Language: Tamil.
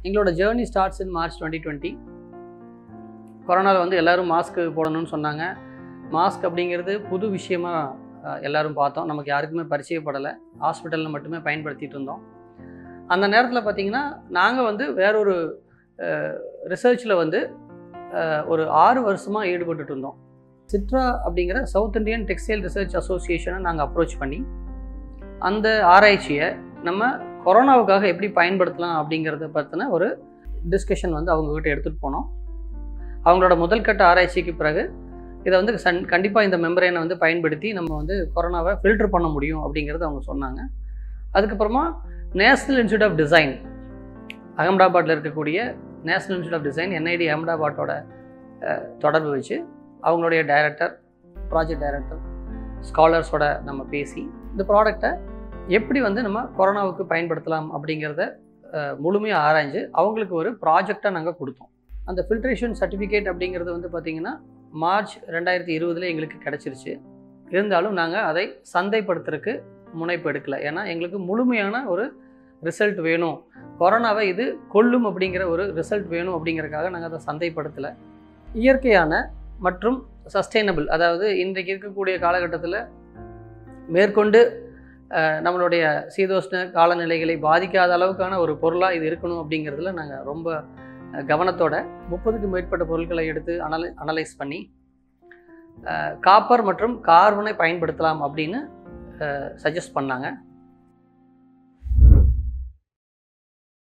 எங்களோட journey starts in March twenty twenty கொரோனாவில் வந்து எல்லோரும் மாஸ்க் போடணும்னு சொன்னாங்க மாஸ்க் அப்படிங்கிறது புது விஷயமா அஹ், எல்லாரும் பார்த்தோம் நமக்கு யாருக்குமே பரிச்சயப்படலை ஹாஸ்பிட்டலில் மட்டுமே பயன்படுத்திட்டு இருந்தோம் அந்த நேரத்தில் பார்த்தீங்கன்னா நாங்கள் வந்து வேறொரு ரிசர்ச்சில் வந்து அஹ், ஒரு ஆறு வருஷமாக ஈடுபட்டுட்டு இருந்தோம் சிட்ரா அப்படிங்கிற சவுத் இந்தியன் டெக்ஸ்டைல் ரிசர்ச் அசோசியேஷனை நாங்கள் அப்ரோச் பண்ணி அந்த ஆராய்ச்சியை நம்ம கொரோனாவுக்காக எப்படி பயன்படுத்தலாம் அப்படிங்கிறத பற்றின ஒரு டிஸ்கஷன் வந்து அவங்கக்கிட்ட எடுத்துகிட்டு போனோம் அவங்களோட முதல் கட்ட ஆராய்ச்சிக்கு பிறகு இதை வந்து சன் கண்டிப்பாக இந்த மெம்பரேனை வந்து பயன்படுத்தி நம்ம வந்து கொரோனாவை ஃபில்டர் பண்ண முடியும் அப்படிங்கிறத அவங்க சொன்னாங்க அதுக்கப்புறமா நேஷ்னல் இன்ஸ்டியூட் ஆஃப் டிசைன் அகமதாபாத்தில் இருக்கக்கூடிய national institute of design NID அகமதாபாத்தோட அஹ், தொடர்பு வச்சு அவங்களுடைய டைரக்டர் ப்ராஜெக்ட் டைரக்டர் ஸ்காலர்ஸோட நம்ம பேசி இந்த ப்ராடக்டை எப்படி வந்து நம்ம கொரோனாவுக்கு பயன்படுத்தலாம் அப்படிங்கிறத அஹ், முழுமையாக ஆராய்ஞ்சு அவங்களுக்கு ஒரு ப்ராஜெக்டை நாங்கள் கொடுத்தோம் அந்த ஃபில்ட்ரேஷன் சர்டிஃபிகேட் அப்படிங்கிறது வந்து பார்த்திங்கன்னா மார்ச் ரெண்டாயிரத்தி இருபதுல எங்களுக்கு கிடச்சிருச்சு இருந்தாலும் நாங்கள் அதை சந்தைப்படுத்துறதுக்கு முனைப்பு எடுக்கல ஏன்னா எங்களுக்கு முழுமையான ஒரு ரிசல்ட் வேணும் கொரோனாவை இது கொல்லும் அப்படிங்கிற ஒரு ரிசல்ட் வேணும் அப்படிங்கிறதுக்காக நாங்கள் அதை சந்தைப்படுத்தலை இயற்கையான மற்றும் சஸ்டைனபிள் அதாவது இன்றைக்கு இருக்கக்கூடிய காலகட்டத்தில் மேற்கொண்டு அஹ், நம்மளுடைய சீதோஷ்ண காலநிலைகளை பாதிக்காத அளவுக்கான ஒரு பொருளாக இது இருக்கணும் அப்படிங்கிறதுல நாங்கள் ரொம்ப அஹ், கவனத்தோட முப்பதுக்கும் மேற்பட்ட பொருட்களை எடுத்து அனலை அனலைஸ் பண்ணி காப்பர் மற்றும் கார்பனை பயன்படுத்தலாம் அப்படின்னு சஜஸ்ட் பண்ணாங்க